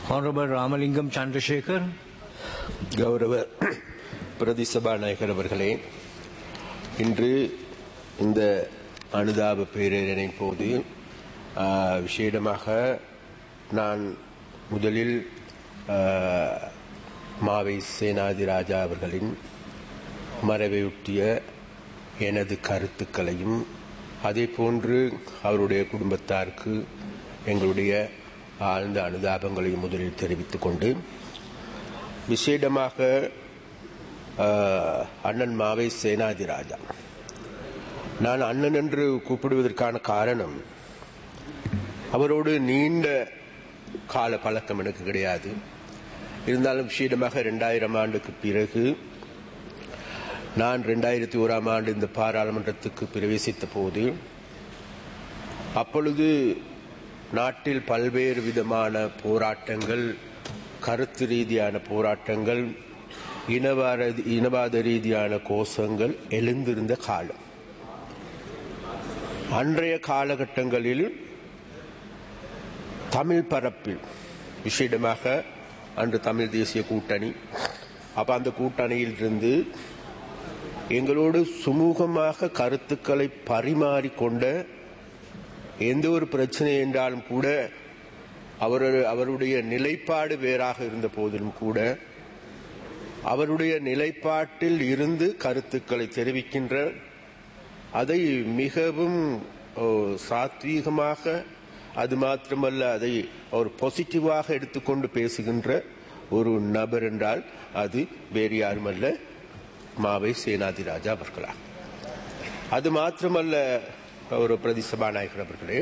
Honorable Ramalingam Chandrasekhar, கௌரவ பிரதி சபாநாயகர் அவர்களே இன்று இந்த அனுதாப பேரரணை போது ஆ, விசேடமாக நான் முதலில் ஆ, மாவை சேனாதிராஜா அவர்களின் மறைவையொட்டிய எனது கருத்துக்களையும் அதே போன்று அவருடைய குடும்பத்தாருக்கு எங்களுடைய ஆழ்ந்த அனுதாபங்களையும் முதலில் தெரிவித்துக் கொண்டு விசேடமாக ஆஹ், அண்ணன் மாவை சேனாதிராஜா நான் அண்ணன் என்று கூப்பிடுவதற்கான காரணம் அவரோடு நீண்ட கால பழக்கம் எனக்கு கிடையாது இருந்தாலும் விசேடமாக ரெண்டாயிரம் ஆண்டுக்கு பிறகு நான் ரெண்டாயிரத்தி ஓராம் ஆண்டு இந்த பாராளுமன்றத்துக்கு பிரவேசித்த போது அப்பொழுது நாட்டில் பல்வேறு விதமான போராட்டங்கள் கருத்து ரீதியான போராட்டங்கள் இனவார இனவாத ரீதியான கோஷங்கள் எழுந்திருந்த காலம் அன்றைய காலகட்டங்களில் தமிழ் பரப்பில் விசேடமாக அன்று தமிழ் தேசிய கூட்டணி அப்ப அந்த கூட்டணியில் இருந்து எங்களோடு சுமூகமாக கருத்துக்களை பரிமாறிக்கொண்ட எந்த ஒரு பிரச்சனை என்றாலும் கூட அவர் அவருடைய நிலைப்பாடு வேறாக இருந்த போதிலும் கூட அவருடைய நிலைப்பாட்டில் இருந்து கருத்துக்களை தெரிவிக்கின்ற அதை மிகவும் ஓ, சாத்வீகமாக அது மாத்திரமல்ல அதை அவர் பாசிட்டிவாக எடுத்துக்கொண்டு பேசுகின்ற ஒரு நபர் என்றால் அது வேறு யாருமல்ல மாவை சேனாதிராஜா அவர்களா அது மாத்திரமல்ல ஒரு பிரதி சபாநாயகர் அவர்களே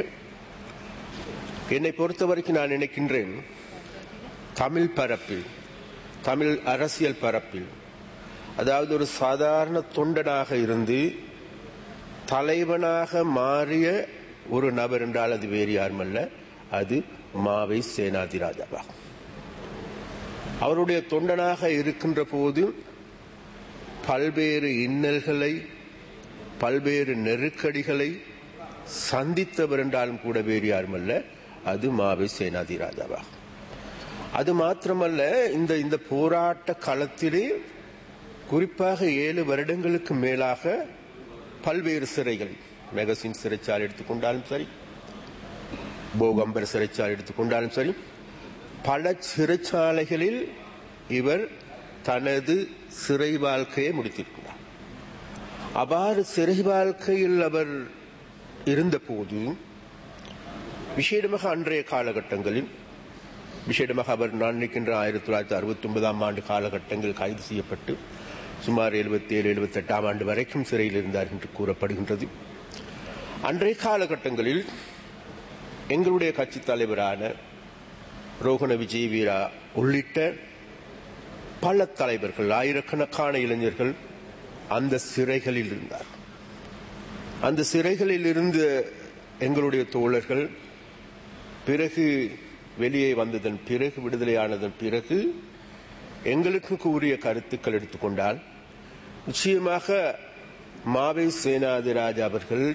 என்னை பொறுத்த வரைக்கும் நான் நினைக்கின்றேன் தமிழ் பரப்பில் தமிழ் அரசியல் பரப்பில் அதாவது ஒரு சாதாரண தொண்டனாக இருந்து தலைவனாக மாறிய ஒரு நபர் என்றால் அது வேறு யாருமல்ல அது மாவை சேனாதிராஜாவா அவருடைய தொண்டனாக இருக்கின்ற போது பல்வேறு இன்னல்களை பல்வேறு நெருக்கடிகளை சந்தித்தவர் என்றாலும் கூட வேறு யாருமல்ல அது மாவை சேனாதிராஜாவா அது மாத்திரமல்ல இந்த இந்த போராட்ட களத்திலே குறிப்பாக ஏழு வருடங்களுக்கு மேலாக பல்வேறு சிறைகள் மெகசின் சிறைச்சாலை எடுத்துக்கொண்டாலும் சரி போகம்பர் சிறைச்சாலை எடுத்துக்கொண்டாலும் சரி பல சிறைச்சாலைகளில் இவர் தனது சிறை வாழ்க்கையை முடித்திருக்கிறார் அவ்வாறு சிறை வாழ்க்கையில் அவர் இருந்தபோது விசேடமாக அன்றைய காலகட்டங்களில் விசேடமாக அவர் நான் நினைக்கின்ற ஆயிரத்தி தொள்ளாயிரத்தி அறுபத்தி ஒன்பதாம் ஆண்டு காலகட்டங்கள் கைது செய்யப்பட்டு சுமார் எழுபத்தி ஏழு எழுபத்தி எட்டாம் ஆண்டு வரைக்கும் சிறையில் இருந்தார் என்று கூறப்படுகின்றது அன்றைய காலகட்டங்களில் எங்களுடைய கட்சி தலைவரான ரோகண விஜய் வீரா உள்ளிட்ட பல தலைவர்கள் ஆயிரக்கணக்கான இளைஞர்கள் அந்த சிறைகளில் இருந்தார் அந்த சிறைகளில் இருந்த எங்களுடைய தோழர்கள் பிறகு வெளியே வந்ததன் பிறகு விடுதலையானதன் பிறகு எங்களுக்கு கூறிய கருத்துக்கள் எடுத்துக்கொண்டால் நிச்சயமாக மாவை சேனாதிராஜ் அவர்கள்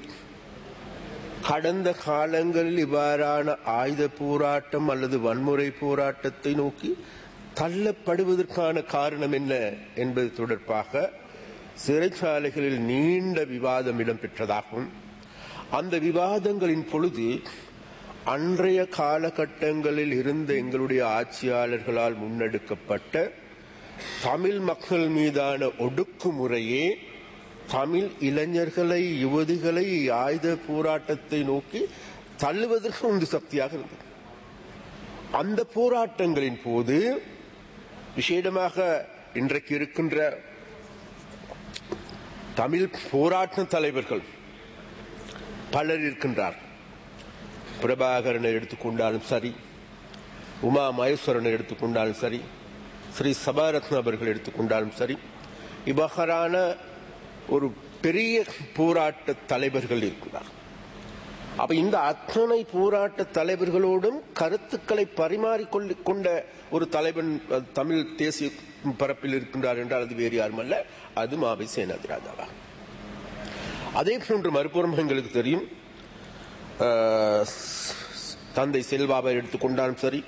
கடந்த காலங்களில் இவ்வாறான ஆயுத போராட்டம் அல்லது வன்முறை போராட்டத்தை நோக்கி தள்ளப்படுவதற்கான காரணம் என்ன என்பது தொடர்பாக சிறைச்சாலைகளில் நீண்ட விவாதம் இடம்பெற்றதாகவும் அந்த விவாதங்களின் பொழுது அன்றைய காலகட்டங்களில் இருந்த எங்களுடைய ஆட்சியாளர்களால் முன்னெடுக்கப்பட்ட தமிழ் மக்கள் மீதான ஒடுக்குமுறையே தமிழ் இளைஞர்களை யுவதிகளை ஆயுத போராட்டத்தை நோக்கி தள்ளுவதற்கு உந்து சக்தியாக இருந்தது அந்த போராட்டங்களின் போது விசேடமாக இன்றைக்கு இருக்கின்ற தமிழ் போராட்ட தலைவர்கள் பலர் இருக்கின்றார் பிரபாகரனை எடுத்துக்கொண்டாலும் சரி உமா மகேஸ்வரனை எடுத்துக்கொண்டாலும் சரி ஸ்ரீ சபாரத்ன அவர்கள் எடுத்துக்கொண்டாலும் சரி இவ்வகரான ஒரு பெரிய போராட்ட தலைவர்கள் இருக்கிறார் அப்ப இந்த அத்தனை போராட்ட தலைவர்களோடும் கருத்துக்களை பரிமாறிக்கொள்ள கொண்ட ஒரு தலைவன் அஹ், தமிழ் தேசிய பரப்பில் இருக்கின்றார் என்றால் அது வேறு யாருமல்ல அது மாவை சேனாதிராஜாவா அதே போன்று மறுபுறம் எங்களுக்கு தெரியும் அஹ், தந்தை செல்வாவை எடுத்துக்கொண்டாலும் சரி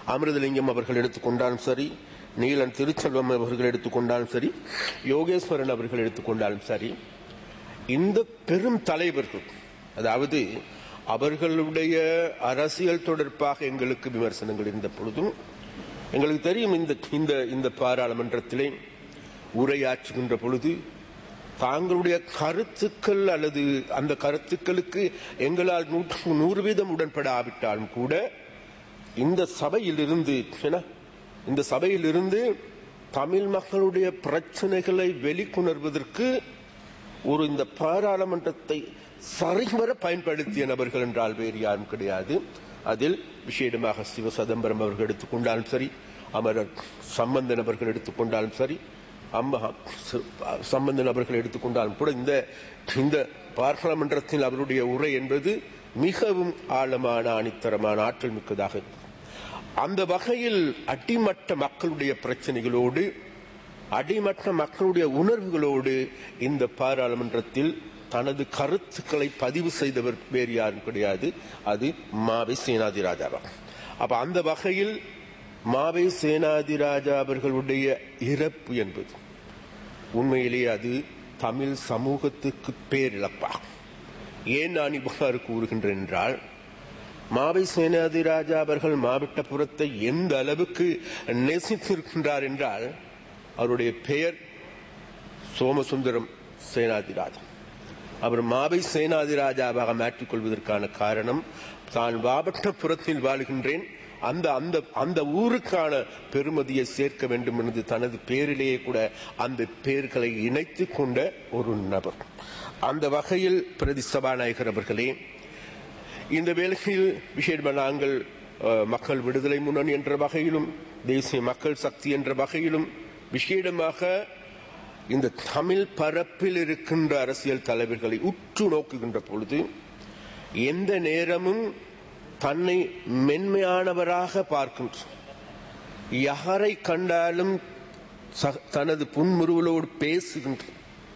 அமிர்தலிங்கம் அவர்கள் எடுத்துக்கொண்டாலும் சரி நீலன் திருச்செல்வம் அவர்கள் எடுத்துக்கொண்டாலும் சரி யோகேஸ்வரன் அவர்கள் எடுத்துக்கொண்டாலும் சரி இந்த பெரும் தலைவர்கள் அதாவது அவர்களுடைய அரசியல் தொடர்பாக எங்களுக்கு விமர்சனங்கள் இருந்த பொழுதும் எங்களுக்கு தெரியும் இந்த இந்த இந்த பாராளுமன்றத்திலே உரையாற்றுகின்ற பொழுது தாங்களுடைய கருத்துக்கள் அல்லது அந்த கருத்துக்களுக்கு எங்களால் நூற்று நூறு வீதம் உடன்படாவிட்டாலும் கூட இந்த சபையிலிருந்து என இந்த சபையிலிருந்து தமிழ் மக்களுடைய பிரச்சனைகளை வெளிக்கொணர்வதற்கு ஒரு இந்த பாராளுமன்றத்தை சரிவர பயன்படுத்திய நபர்கள் என்றால் வேறு யாரும் கிடையாது அதில் விசேடமாக சிவ சிதம்பரம் அவர்கள் எடுத்துக்கொண்டாலும் சரி அமரர் சம்பந்தன் அவர்கள் எடுத்துக்கொண்டாலும் சரி அம்மா சம்பந்தன் அவர்கள் எடுத்துக்கொண்டாலும் கூட இந்த இந்த பாராளுமன்றத்தில் அவருடைய உரை என்பது மிகவும் ஆழமான அணித்தரமான ஆற்றல் மிக்கதாக இருக்கும் அந்த வகையில் அடிமட்ட மக்களுடைய பிரச்சனைகளோடு அடிமட்ட மக்களுடைய உணர்வுகளோடு இந்த பாராளுமன்றத்தில் தனது கருத்துக்களை பதிவு செய்தவர் வேறு யாரும் கிடையாது அது மாவை சேனாதிராஜாவா அப்ப அந்த வகையில் மாவை சேனாதிராஜா அவர்களுடைய இறப்பு என்பது உண்மையிலேயே அது தமிழ் சமூகத்துக்கு பேரிழப்பாகும் ஏன் நான் இவ்வாறு கூறுகின்றேன் என்றால் மாவை சேனாதிராஜா அவர்கள் மாவட்டபுரத்தை எந்த அளவுக்கு நேசித்திருக்கின்றார் என்றால் அவருடைய பெயர் சோமசுந்தரம் சேனாதிராஜா அவர் மாவை சேனாதிராஜாவாக மாற்றிக்கொள்வதற்கான காரணம் தான் மாவட்டபுரத்தில் வாழுகின்றேன் அந்த அந்த அந்த ஊருக்கான பெருமதியை சேர்க்க வேண்டும் என்று தனது பேரிலேயே கூட அந்த பெயர்களை இணைத்து கொண்ட ஒரு நபர் அந்த வகையில் பிரதி சபாநாயகர் அவர்களே இந்த வேலையில் விசேடமாக நாங்கள் மக்கள் விடுதலை முன்னணி என்ற வகையிலும் தேசிய மக்கள் சக்தி என்ற வகையிலும் விசேடமாக இந்த தமிழ் பரப்பில் இருக்கின்ற அரசியல் தலைவர்களை உற்று நோக்குகின்ற பொழுது எந்த நேரமும் தன்னை மென்மையானவராக பார்க்கின்ற யாரை கண்டாலும் தனது புன்முறுவலோடு பேசுகின்ற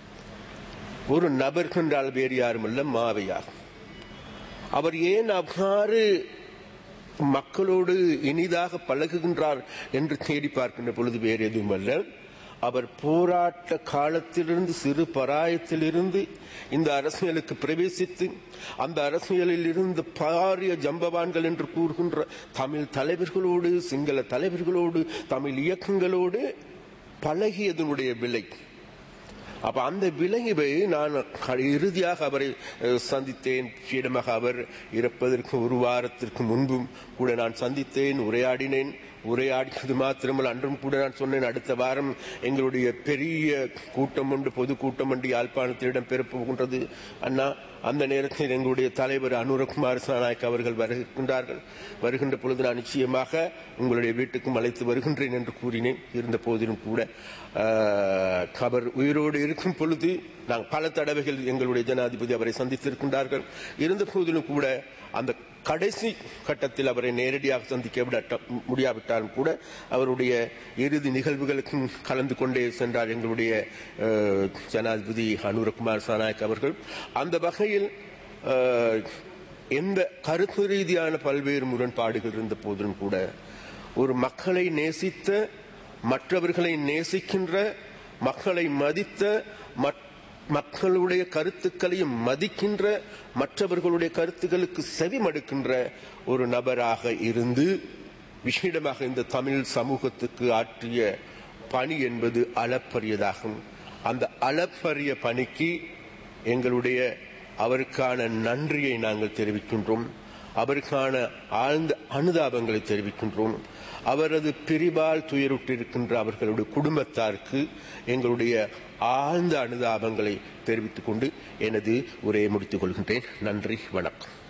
ஒரு நபர் கண்டால் வேறு யாரும் அல்ல மாவையார் அவர் ஏன் அவ்வாறு மக்களோடு இனிதாக பழகுகின்றார் என்று தேடி பார்க்கின்ற பொழுது வேறு எதுவும் அல்ல அவர் போராட்ட காலத்திலிருந்து சிறு பராயத்திலிருந்து இந்த அரசியலுக்கு பிரவேசித்து அந்த அரசியலில் இருந்து பாரிய ஜம்பவான்கள் என்று கூறுகின்ற தமிழ் தலைவர்களோடு சிங்கள தலைவர்களோடு தமிழ் இயக்கங்களோடு பழகியதனுடைய விலை அப்ப அந்த விளைவை நான் இறுதியாக அவரை சந்தித்தேன் இடமாக அவர் இறப்பதற்கு ஒரு வாரத்திற்கு முன்பும் கூட நான் சந்தித்தேன் உரையாடினேன் உரையாடியது மாத்திரமல்ல அன்றும் கூட நான் சொன்னேன் அடுத்த வாரம் எங்களுடைய பெரிய கூட்டம் உண்டு பொது கூட்டம் உண்டு யாழ்ப்பாணத்தில் இடம்பெற போகின்றது அண்ணா அந்த நேரத்தில் எங்களுடைய தலைவர் அனுரகுமார் சாநாயக் அவர்கள் வருகின்றார்கள் வருகின்ற பொழுது நான் நிச்சயமாக உங்களுடைய வீட்டுக்கும் அழைத்து வருகின்றேன் என்று கூறினேன் இருந்த போதிலும் கூட அவர் உயிரோடு இருக்கும் பொழுது நாங்கள் பல தடவைகள் எங்களுடைய ஜனாதிபதி அவரை சந்தித்திருக்கின்றார்கள் இருந்த போதிலும் கூட அந்த கடைசி கட்டத்தில் அவரை நேரடியாக சந்திக்க விட முடியாவிட்டாலும் கூட அவருடைய இறுதி நிகழ்வுகளுக்கும் கலந்து கொண்டே சென்றார் எங்களுடைய ஜனாதிபதி அனுரகுமார் சாநாயக் அவர்கள் அந்த வகையில் எந்த கருத்து ரீதியான பல்வேறு முரண்பாடுகள் இருந்த போதிலும் கூட ஒரு மக்களை நேசித்த மற்றவர்களை நேசிக்கின்ற மக்களை மதித்த மக்களுடைய கருத்துக்களையும் மதிக்கின்ற மற்றவர்களுடைய கருத்துக்களுக்கு செவிமடுக்கின்ற ஒரு நபராக இருந்து விஷேடமாக இந்த தமிழ் சமூகத்துக்கு ஆற்றிய பணி என்பது அளப்பரியதாகும் அந்த அளப்பரிய பணிக்கு எங்களுடைய அவருக்கான நன்றியை நாங்கள் தெரிவிக்கின்றோம் அவருக்கான ஆழ்ந்த அனுதாபங்களை தெரிவிக்கின்றோம் அவரது பிரிவால் துயருற்றிருக்கின்ற அவர்களுடைய குடும்பத்தாருக்கு எங்களுடைய ஆழ்ந்த அனுதாபங்களை தெரிவித்துக் கொண்டு எனது உரையை முடித்துக் கொள்கின்றேன் நன்றி வணக்கம்